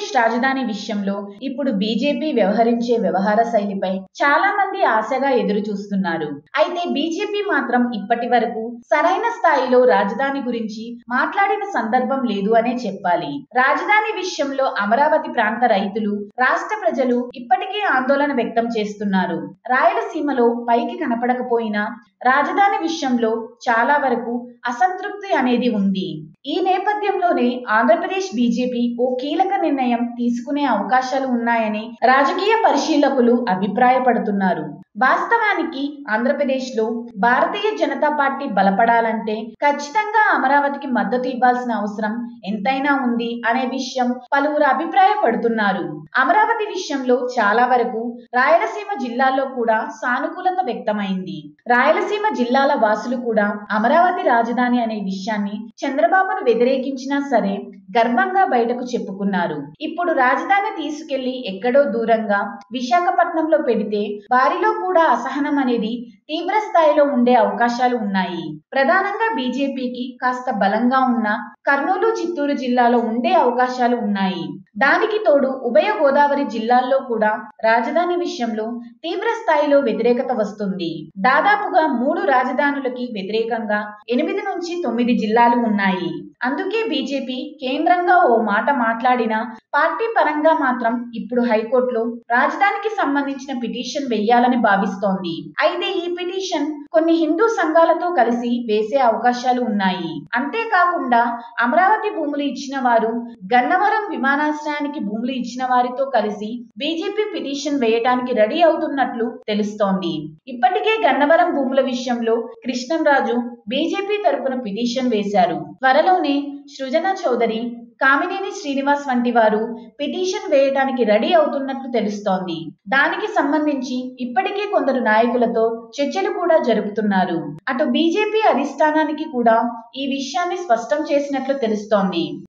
ఆంధ్రప్రదేశ్ రాజధాని విషయంలో ఇప్పుడు బీజేపీ వ్యవహరించే వ్యవహార శైలిపై చాలా మంది ఆశగా ఎదురు చూస్తున్నారు అయితే బీజేపీ మాత్రం ఇప్పటి వరకు సరైన స్థాయిలో రాజధాని గురించి మాట్లాడిన సందర్భం లేదు అనే చెప్పాలి రాజధాని విషయంలో అమరావతి ప్రాంత రైతులు రాష్ట్ర ప్రజలు ఇప్పటికే ఆందోళన వ్యక్తం చేస్తున్నారు రాయలసీమలో పైకి కనపడకపోయినా రాజధాని విషయంలో చాలా వరకు అసంతృప్తి అనేది ఉంది ఈ నేపథ్యంలోనే ఆంధ్రప్రదేశ్ బీజేపీ ఓ కీలక నిర్ణయం తీసుకునే అవకాశాలు ఉన్నాయని రాజకీయ పరిశీలకులు అభిప్రాయపడుతున్నారు వాస్తవానికి ఆంధ్రప్రదేశ్ లో భారతీయ జనతా పార్టీ బలపడాలంటే ఖచ్చితంగా అమరావతికి మద్దతు ఇవ్వాల్సిన అవసరం ఎంతైనా ఉంది అనే విషయం పలువురు అభిప్రాయపడుతున్నారు అమరావతి విషయంలో చాలా వరకు రాయలసీమ జిల్లాల్లో కూడా సానుకూలత వ్యక్తమైంది రాయలసీమ జిల్లాల వాసులు కూడా అమరావతి రాజధాని అనే విషయాన్ని చంద్రబాబును వ్యతిరేకించినా సరే గర్వంగా బయటకు చెప్పుకున్నారు ఇప్పుడు రాజధాని తీసుకెళ్లి ఎక్కడో దూరంగా విశాఖపట్నంలో పెడితే వారిలో కూడా అసహనం అనేది తీవ్ర స్థాయిలో ఉండే అవకాశాలు ఉన్నాయి ప్రధానంగా బీజేపీకి కాస్త బలంగా ఉన్న కర్నూలు చిత్తూరు జిల్లాలో ఉండే అవకాశాలు ఉన్నాయి దానికి తోడు ఉభయ గోదావరి జిల్లాల్లో కూడా రాజధాని విషయంలో తీవ్ర స్థాయిలో వ్యతిరేకత వస్తుంది దాదాపుగా మూడు రాజధానులకి వ్యతిరేకంగా ఎనిమిది నుంచి తొమ్మిది జిల్లాలు ఉన్నాయి అందుకే బీజేపీ కేంద్రంగా ఓ మాట మాట్లాడినా పార్టీ పరంగా మాత్రం ఇప్పుడు హైకోర్టులో రాజధానికి సంబంధించిన పిటిషన్ వెయ్యాలని భావిస్తోంది అయితే ఈ పిటిషన్ కొన్ని హిందూ సంఘాలతో కలిసి వేసే అవకాశాలు ఉన్నాయి అంతేకాకుండా అమరావతి భూములు ఇచ్చిన వారు గన్నవరం విమానాశ్రయానికి భూములు ఇచ్చిన వారితో కలిసి బీజేపీ పిటిషన్ వేయటానికి రెడీ అవుతున్నట్లు తెలుస్తోంది ఇప్పటికే గన్నవరం భూముల విషయంలో కృష్ణంరాజు బీజేపీ తరపున పిటిషన్ వేశారు త్వరలోనే సృజన చౌదరి కామినేని శ్రీనివాస్ వంటి వారు పిటిషన్ వేయడానికి రెడీ అవుతున్నట్లు తెలుస్తోంది దానికి సంబంధించి ఇప్పటికే కొందరు నాయకులతో చర్చలు కూడా జరుపుతున్నారు అటు బీజేపీ అధిష్టానానికి కూడా ఈ విషయాన్ని స్పష్టం చేసినట్లు తెలుస్తోంది